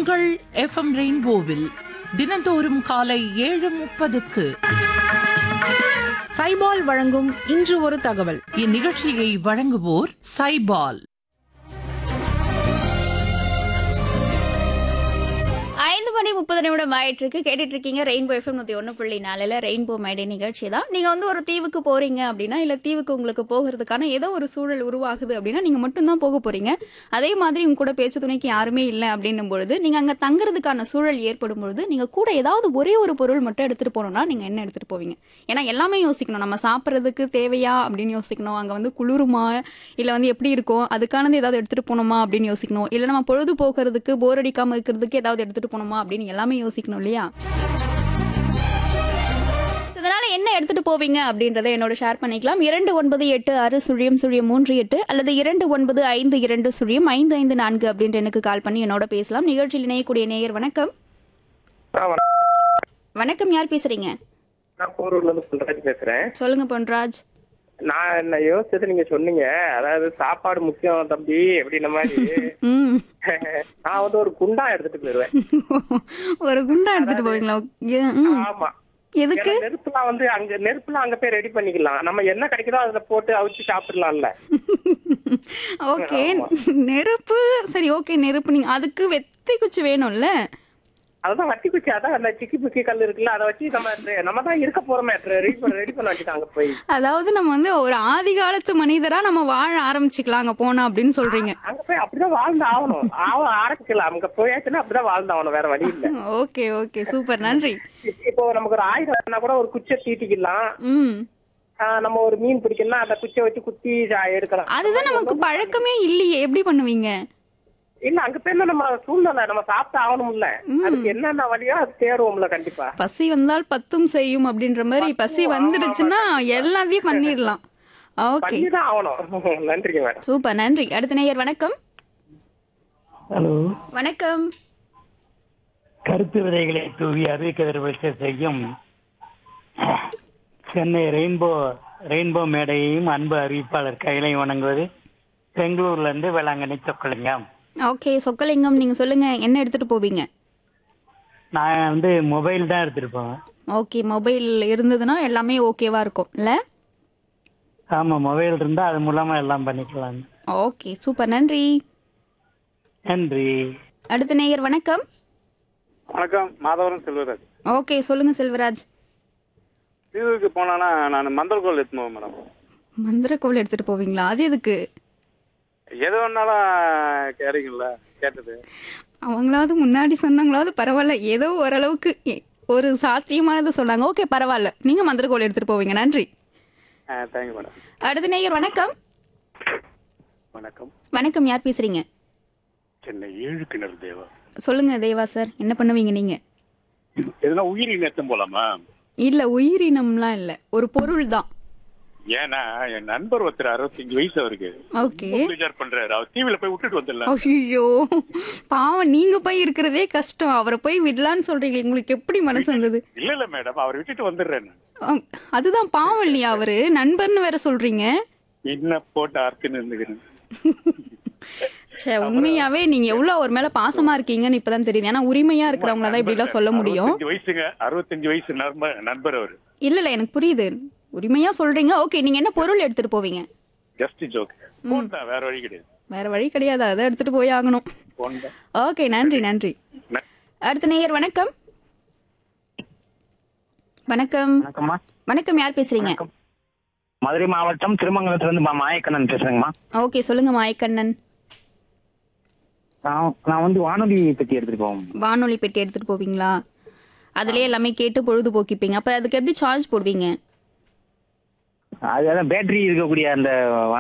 உங்கள் எஃப்எம் ரெயின்போவில் தினந்தோறும் காலை ஏழு முப்பதுக்கு சைபால் வழங்கும் இன்று ஒரு தகவல் இந்நிகழ்ச்சியை வழங்குவோர் சைபால் ஐந்து மணி முப்பது நிமிடம் ஆயிட்டு இருக்கு கேட்டுட்டு இருக்கீங்க ரெயின்போ எஃப்எம் நூத்தி ஒன்று புள்ளி நாலுல ரெயின்போ மேடை நிகழ்ச்சி தான் நீங்க வந்து ஒரு தீவுக்கு போறீங்க அப்படின்னா இல்ல தீவுக்கு உங்களுக்கு போகிறதுக்கான ஏதோ ஒரு சூழல் உருவாகுது அப்படின்னா நீங்க மட்டும்தான் போக போறீங்க அதே மாதிரி உங்க கூட பேச்சு துணைக்கு யாருமே இல்லை அப்படின்னும் பொழுது நீங்க அங்க தங்குறதுக்கான சூழல் ஏற்படும் பொழுது நீங்க கூட ஏதாவது ஒரே ஒரு பொருள் மட்டும் எடுத்துட்டு போனோம்னா நீங்க என்ன எடுத்துட்டு போவீங்க ஏன்னா எல்லாமே யோசிக்கணும் நம்ம சாப்பிட்றதுக்கு தேவையா அப்படின்னு யோசிக்கணும் அங்க வந்து குளிருமா இல்ல வந்து எப்படி இருக்கும் அதுக்கானது ஏதாவது எடுத்துட்டு போனோமா அப்படின்னு யோசிக்கணும் இல்ல நம்ம பொழுது போக்குறதுக்கு போர் அடிக்காம இருக்கிறதுக்கு ஏதாவது எடுத்துட்டு போனோமா அப்படின்னு எல்லாமே யோசிக்கணும் இல்லையா இதனால என்ன எடுத்துட்டு போவீங்க அப்படின்றத என்னோட ஷேர் பண்ணிக்கலாம் இரண்டு ஒன்பது எட்டு ஆறு சுழியம் சுழியம் மூன்று எட்டு அல்லது இரண்டு ஒன்பது ஐந்து இரண்டு சுழியம் ஐந்து ஐந்து நான்கு அப்படின்ற எனக்கு கால் பண்ணி என்னோட பேசலாம் நிகழ்ச்சியில் இணையக்கூடிய நேயர் வணக்கம் ஆ, வணக்கம். வணக்கம் யார் பேசுறீங்க நான் போரூர்ல இருந்து புல்ராஜ் பேசுறேன் சொல்லுங்க பொன்ராஜ் நான் என்ன யோசிச்சது நீங்க சொன்னீங்க அதாவது சாப்பாடு முக்கியம் தம்பி அப்படின்ன மாதிரி ம் நான் வந்து ஒரு குண்டா எடுத்துட்டு போயிருவேன் ஒரு குண்டா எடுத்துட்டு போவீங்களா ஏ- ம். ஆமா எதுக்கு ஏன்னா நெருப்புலாம் வந்து அங்க நெருப்புலாம் அங்க போய் ரெடி பண்ணிக்கலாம் நம்ம என்ன கிடைக்குதோ அதுல போட்டு அவிச்சு சாப்பிடலாம்ல ஓகே நெருப்பு சரி ஓகே நெருப்பு நீங்க அதுக்கு வெத்தி குச்சி வேணும்ல அதுதான் வட்டி குச்சி அதான் அந்த சிக்கி புக்கி கல் இருக்குல்ல அதை வச்சு நம்ம நம்ம தான் இருக்க போறோமே ரெடி பண்ண ரெடி பண்ண வச்சுட்டு அங்க போய் அதாவது நம்ம வந்து ஒரு ஆதி காலத்து மனிதரா நம்ம வாழ ஆரம்பிச்சுக்கலாம் அங்க போனா அப்படின்னு சொல்றீங்க அங்க போய் அப்படிதான் வாழ்ந்து ஆகணும் ஆக ஆரம்பிக்கலாம் அங்க போயாச்சுன்னா அப்படிதான் வாழ்ந்து ஆகணும் வேற வழி இல்ல ஓகே ஓகே சூப்பர் நன்றி இப்போ நமக்கு ஒரு ஆயுதம் வேணா கூட ஒரு குச்சை தீட்டிக்கலாம் ம் ஆஹ் நம்ம ஒரு மீன் பிடிக்கணும்னா அந்த குச்சியை வச்சு குத்தி ஜா- எடுக்கலாம் அதுதான் நமக்கு பழக்கமே இல்லையே எப்படி பண்ணுவீங்க இல்ல அங்க போய் நம்ம சூழ்நிலை நம்ம சாப்பிட்டு ஆகணும்ல அதுக்கு என்னென்ன வழியோ அது தேடுவோம்ல கண்டிப்பா பசி வந்தால் பத்தும் செய்யும் அப்படின்ற மாதிரி பசி வந்துடுச்சுன்னா எல்லாத்தையும் பண்ணிடலாம் ஓகே பண்ணிதான் ஆகணும் நன்றிங்க மேடம் சூப்பர் நன்றி அடுத்த நேயர் வணக்கம் ஹலோ வணக்கம் கருத்து விதைகளை தூவி அறிவிக்கதிர்வச்ச செய்யும் சென்னை ரெயின்போ ரெயின்போ மேடையையும் அன்பு அறிவிப்பாளர் கையிலை வணங்குவது பெங்களூர்ல இருந்து வேளாங்கண்ணி சொக்கலிங்கம் ஓகே சொக்கலிங்கம் நீங்க சொல்லுங்க என்ன எடுத்துட்டு போவீங்க நான் வந்து மொபைல் தான் எடுத்துட்டு போவேன் ஓகே மொபைல் இருந்ததுன்னா எல்லாமே ஓகேவா இருக்கும் இல்ல ஆமா மொபைல் இருந்தா அது மூலமா எல்லாம் பண்ணிக்கலாம் ஓகே சூப்பர் நன்றி நன்றி அடுத்த நேயர் வணக்கம் வணக்கம் மாதவரம் செல்வராஜ் ஓகே சொல்லுங்க செல்வராஜ் தீவுக்கு போனானா நான் மந்தர்கோல் எடுத்துன்னு போவேன் மேடம் மந்திரக்கோவில் எடுத்துட்டு போவீங்களா அது எதுக்கு எது வேணாலும் கேறீங்கல்ல கேட்டது அவங்களாவது முன்னாடி சொன்னாங்களாவது பரவாயில்ல ஏதோ ஓரளவுக்கு எ- ஒரு சாத்தியமானது சொன்னாங்க ஓகே பரவாயில்ல நீங்க மந்திரக்கோவில் எடுத்துட்டு போவீங்க நன்றி தேங்க்யூ மேடம் அடுத்த நேயர் வணக்கம் வணக்கம் வணக்கம் யார் பேசுறீங்க சென்னை ஏழு கிணறு தேவா சொல்லுங்க தேவா சார் என்ன பண்ணுவீங்க நீங்க எதுனா உயிரின் எடுத்து போலாமா இல்ல உயிரினம்லாம் இல்ல ஒரு பொருள் தான் ஏன்னா என் நண்பர் ஒருத்தர் அறுபத்தஞ்சு வயசு அவருக்கு ஓகே விசார் பண்றாரு அவர் டிவில போய் விட்டுட்டு வந்துடலாம் ஐயோ பாவம் நீங்க போய் இருக்கிறதே கஷ்டம் அவரை போய் விடலான்னு சொல்றீங்க உங்களுக்கு எப்படி மனசு வந்தது இல்ல இல்ல மேடம் அவர் விட்டுட்டு வந்துடுறேன் ஆம், அதுதான் பாவம் இல்லையா அவரு நண்பர்னு வேற சொல்றீங்க என்ன போட்டு அறுத்துன்னு இருந்துக்கிறேன் ச்சே உண்மையாவே நீங்க எவ்வளவு அவர் மேல பாசமா இருக்கீங்கன்னு இப்பதான் தெரியுது ஏன்னா உரிமையா இருக்கிறவங்கள தான் இப்படி எல்லாம் சொல்ல முடியும் அறுபத்தஞ்சு வயசுங்க அறுபத்தஞ்சு வயசு நண்பர் நண்பர் அவரு இல்ல இல்ல எனக்கு புரியுது உரிமையா சொல்றீங்க ஓகே நீங்க என்ன பொருள் எடுத்துட்டு போவீங்க ஜஸ்ட் ஜோக் போன் தான் வேற வழி கிடையாது வேற வழி கிடையாது அதை எடுத்துட்டு போய் ஆகணும் போன் தான் ஓகே நன்றி நன்றி ந- அடுத்த நேயர் வணக்கம் வணக்கம் வணக்கம்மா வணக்கம் யார் பேசுறீங்க மதுரை மாவட்டம் திருமங்கலத்துல இருந்து மா- மாயக்கண்ணன் பேசுறேங்கம்மா ஓகே சொல்லுங்க மாயக்கண்ணன் நான் நான் வந்து வானொலி பெட்டி எடுத்துட்டு போவோம் வானொலி பெட்டி எடுத்துட்டு போவீங்களா அதுலயே எல்லாமே கேட்டு பொழுதுபோக்கிப்பீங்க அப்ப அதுக்கு எப்படி சார்ஜ் போடுவீங்க அது அதான் பேட்டரி இருக்கக்கூடிய அந்த